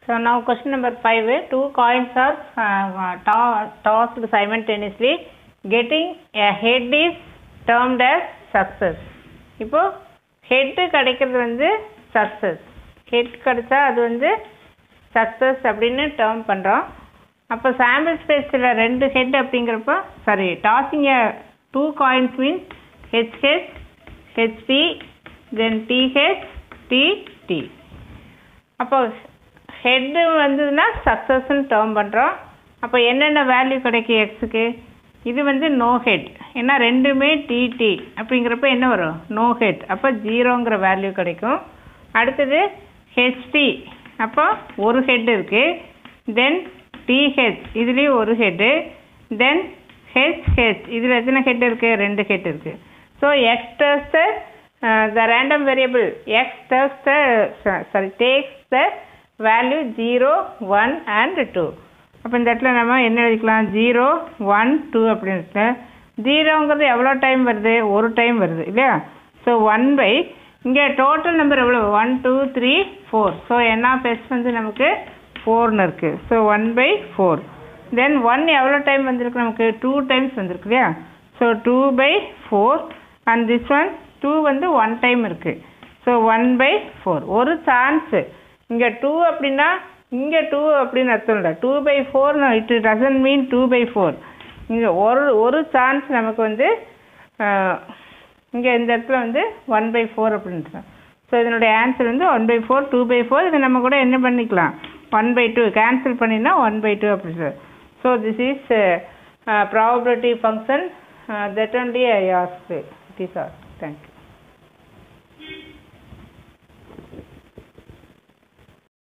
So now question number five. Two coins are uh, to- tossed simultaneously. Getting a head is termed as success. இப்போ head கிடைக்கிறது வந்து success head கிடைச்சா அது வந்து success அப்படின்னு term பண்ணுறோம் அப்போ சாம்பிள் ஸ்பேஸில் ரெண்டு ஹெட் அப்படிங்கிறப்போ sorry tossing two coins means HH HT then TH TT அப்போ ஹெட்டு வந்ததுன்னா சக்ஸஸ்ன்னு டேர்ம் பண்ணுறோம் அப்போ என்னென்ன வேல்யூ கிடைக்கும் எக்ஸுக்கு இது வந்து நோ ஹெட் ஏன்னா ரெண்டுமே டிடி அப்படிங்கிறப்ப என்ன வரும் நோ ஹெட் அப்போ ஜீரோங்கிற வேல்யூ கிடைக்கும் அடுத்தது ஹெச்டி அப்போ ஒரு ஹெட் இருக்குது தென் டிஹெச் இதுலேயும் ஒரு ஹெட்டு தென் ஹெச்ஹெச் இதில் எத்தனை ஹெட் இருக்குது ரெண்டு ஹெட் இருக்குது so x does the the random variable x does the sorry takes the value zero one and two அப்போ இந்த இடத்துல நம்ம என்ன எழுதிக்கலாம் ஜீரோ ஒன் டூ அப்படின்னு இருக்கு ஜீரோங்கிறது எவ்வளோ டைம் வருது ஒரு டைம் வருது இல்லையா ஸோ ஒன் பை இங்கே டோட்டல் நம்பர் எவ்வளோ one two three four so n of S வந்து நமக்கு ஃபோர்னு இருக்குது so one by four then one எவ்வளோ டைம் வந்திருக்கு நமக்கு டூ டைம்ஸ் வந்திருக்கு இல்லையா so two by four and this one two வந்து ஒன் டைம் இருக்குது ஸோ ஒன் பை ஃபோர் ஒரு சான்ஸு இங்கே டூ அப்படின்னா இங்கே டூ அப்படின்னு அர்த்தம் இல்லை டூ பை ஃபோர்னு it doesn't mean two by four இங்கே ஒரு ஒரு சான்ஸ் நமக்கு வந்து இங்கே இந்த இடத்துல வந்து ஒன் பை ஃபோர் அப்படின்ட்டு ஸோ இதனுடைய ஆன்சர் வந்து one by four two by four இது நம்ம கூட என்ன பண்ணிக்கலாம் ஒன் பை டூ கேன்சல் பண்ணினா ஒன் பை டூ அப்படின்னு so this is probability function that only I ask it is all thank you